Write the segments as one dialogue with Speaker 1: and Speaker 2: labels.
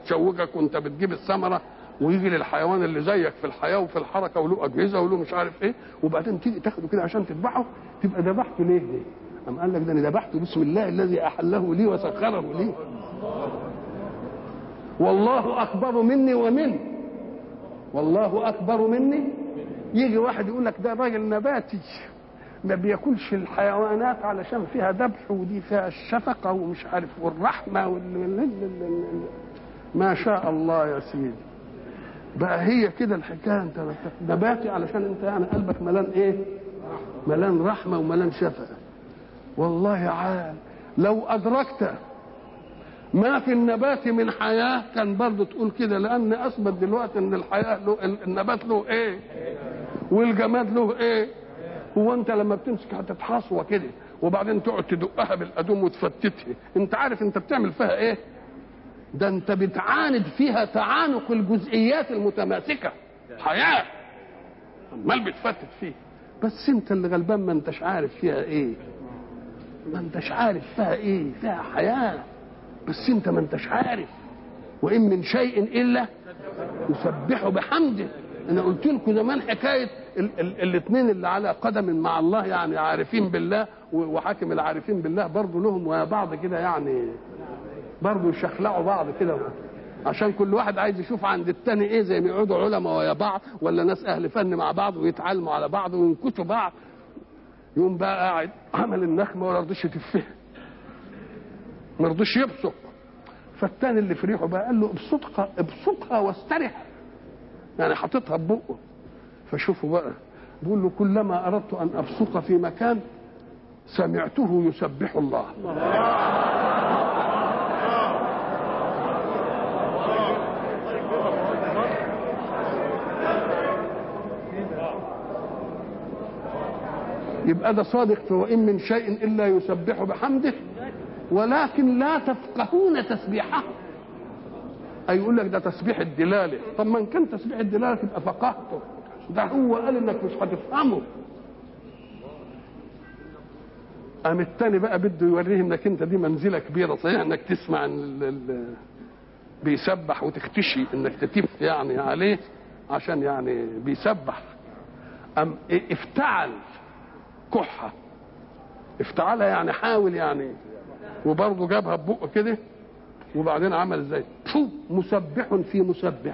Speaker 1: وتشوجك وانت بتجيب الثمره ويجي للحيوان اللي زيك في الحياه وفي الحركه وله اجهزه وله مش عارف ايه وبعدين تيجي تاخده كده عشان تذبحه تبقى ذبحته ليه ليه؟ قام قال لك ده انا ذبحته بسم الله الذي احله لي وسخره لي والله اكبر مني ومنه والله اكبر مني يجي واحد يقول لك ده راجل نباتي ما بياكلش الحيوانات علشان فيها ذبح ودي فيها الشفقه ومش عارف والرحمه وال... ما شاء الله يا سيدي بقى هي كده الحكايه انت نباتي علشان انت يعني قلبك ملان ايه؟ ملان رحمه وملان شفقه والله عال لو ادركت ما في النبات من حياه كان برضه تقول كده لان اثبت دلوقتي ان الحياه له النبات له ايه؟ والجماد له ايه؟ هو انت لما بتمسك حته حصوه كده وبعدين تقعد تدقها بالادوم وتفتتها انت عارف انت بتعمل فيها ايه؟ ده انت بتعاند فيها تعانق الجزئيات المتماسكه حياه عمال بتفتت فيه بس انت اللي غلبان ما انتش عارف فيها ايه ما انتش عارف فيها ايه فيها حياه بس انت ما انتش عارف وان من شيء الا يسبحه بحمده انا قلت لكم زمان حكايه الاثنين اللي على قدم مع الله يعني عارفين بالله وحاكم العارفين بالله برضه لهم ويا بعض كده يعني برضه يشخلعوا بعض كده عشان كل واحد عايز يشوف عند التاني ايه زي ما يقعدوا علماء ويا بعض ولا ناس اهل فن مع بعض ويتعلموا على بعض وينكتوا بعض يقوم بقى قاعد عمل النخمه ولا رضيش يتفه ما رضيش يبصق فالتاني اللي في ريحه بقى قال له ابسطها ابسطها واسترح يعني حاططها ببقه فشوفوا بقى بيقول له كلما اردت ان ابصق في مكان سمعته يسبح الله يبقى ده صادق في وإن من شيء إلا يسبح بحمده ولكن لا تفقهون تسبيحه أي يقول لك ده تسبيح الدلالة طب ما إن كان تسبيح الدلالة تبقى فقهته ده هو قال إنك مش هتفهمه قام التاني بقى بده يوريه انك انت دي منزله كبيره صحيح انك تسمع ان ال ال بيسبح وتختشي انك تتف يعني عليه عشان يعني بيسبح ام افتعل كحه افتعلها يعني حاول يعني وبرضه جابها ببقه كده وبعدين عمل ازاي مسبح في مسبح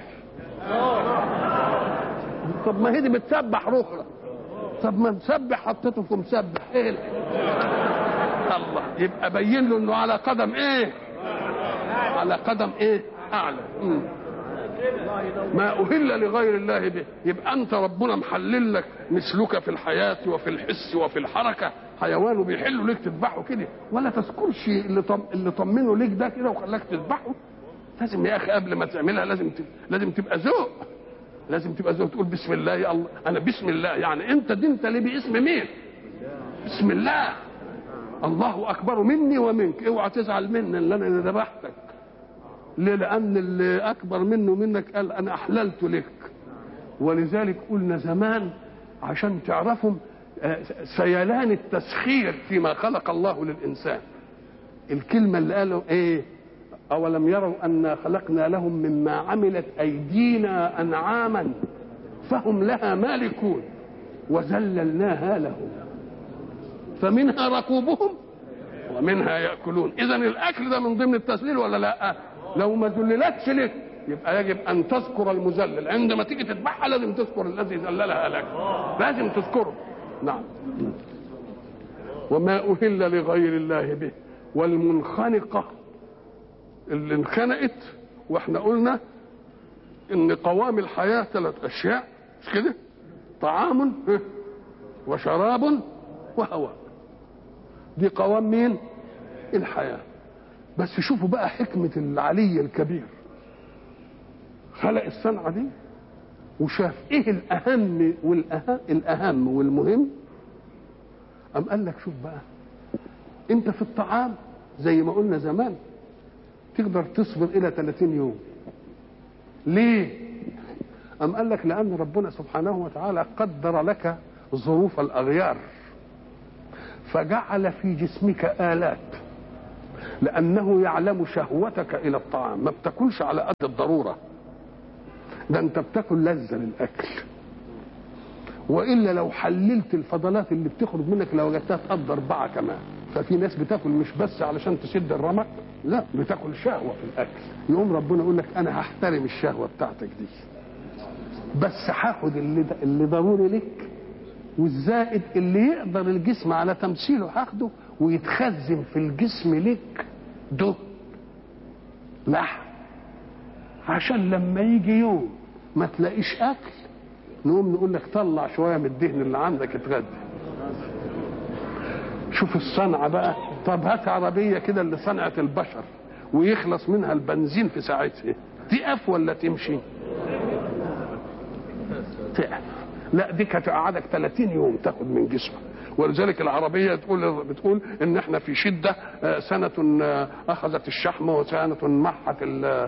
Speaker 1: طب ما هي دي بتسبح رخرة طب ما مسبح حطيته في مسبح ايه الله يبقى بين له انه على قدم ايه على قدم ايه اعلى مم. ما أهل لغير الله به يبقى أنت ربنا محلل لك مثلك في الحياة وفي الحس وفي الحركة حيوان وبيحلوا ليك تذبحه كده ولا تذكرش اللي طم... اللي طمنه ليك ده كده وخلاك تذبحه لازم يا أخي قبل ما تعملها لازم ت... لازم تبقى ذوق لازم تبقى ذوق تقول بسم الله يا الله أنا بسم الله يعني أنت دي أنت ليه باسم مين؟ بسم الله الله أكبر مني ومنك اوعى تزعل مني اللي أنا ذبحتك ليه لان اللي اكبر منه منك قال انا احللت لك ولذلك قلنا زمان عشان تعرفوا سيلان التسخير فيما خلق الله للانسان الكلمه اللي قالوا ايه اولم يروا انا خلقنا لهم مما عملت ايدينا انعاما فهم لها مالكون وذللناها لهم فمنها ركوبهم ومنها ياكلون اذا الاكل ده من ضمن التسليل ولا لا لو ما ذللتش لك يبقى يجب ان تذكر المذلل عندما تيجي تذبحها لازم تذكر الذي ذللها لك لازم تذكره نعم وما اهل لغير الله به والمنخنقه اللي انخنقت واحنا قلنا ان قوام الحياه ثلاث اشياء مش كده طعام وشراب وهواء دي قوام مين الحياه بس شوفوا بقى حكمة العلي الكبير خلق الصنعة دي وشاف ايه الأهم والأهم الأهم والمهم أم قال لك شوف بقى أنت في الطعام زي ما قلنا زمان تقدر تصبر إلى 30 يوم ليه؟ أم قال لك لأن ربنا سبحانه وتعالى قدر لك ظروف الأغيار فجعل في جسمك آلات لانه يعلم شهوتك الى الطعام ما بتاكلش على قد الضروره ده انت بتاكل لذه للاكل والا لو حللت الفضلات اللي بتخرج منك لو وجدتها تقضي اربعه كمان ففي ناس بتاكل مش بس علشان تسد الرمق لا بتاكل شهوه في الاكل يقوم ربنا يقول لك انا هحترم الشهوه بتاعتك دي بس هاخد اللي اللي ضروري لك والزائد اللي يقدر الجسم على تمثيله هاخده ويتخزن في الجسم لك ده لحم عشان لما يجي يوم ما تلاقيش اكل نقوم نقول لك طلع شويه من الدهن اللي عندك اتغدى شوف الصنعه بقى طب هات عربيه كده اللي صنعت البشر ويخلص منها البنزين في ساعتها تقف ولا تمشي تقف لا دي كانت قعدك 30 يوم تاخد من جسمك ولذلك العربيه تقول بتقول ان احنا في شده سنه اخذت الشحم وسنه محت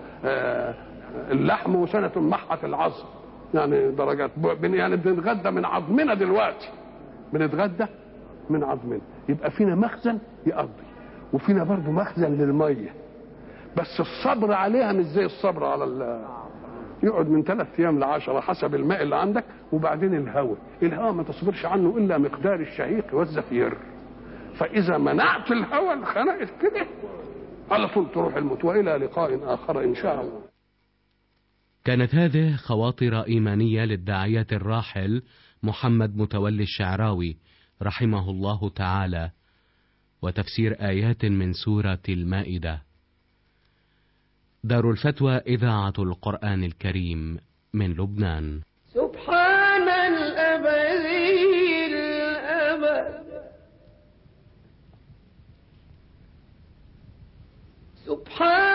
Speaker 1: اللحم وسنه محت العظم يعني درجات يعني بنتغدى من عظمنا دلوقتي بنتغدى من عظمنا يبقى فينا مخزن يقضي وفينا برضه مخزن للميه بس الصبر عليها مش زي الصبر على ال يقعد من ثلاث ايام لعشرة حسب الماء اللي عندك وبعدين الهواء الهواء ما تصبرش عنه الا مقدار الشهيق والزفير فاذا منعت الهواء خنقت كده على طول تروح الموت والى لقاء اخر ان شاء الله
Speaker 2: كانت هذه خواطر ايمانيه للداعيه الراحل محمد متولي الشعراوي رحمه الله تعالى وتفسير ايات من سوره المائده دار الفتوى إذاعة القرآن الكريم من لبنان
Speaker 3: سبحان الأبدي الأبد سبحان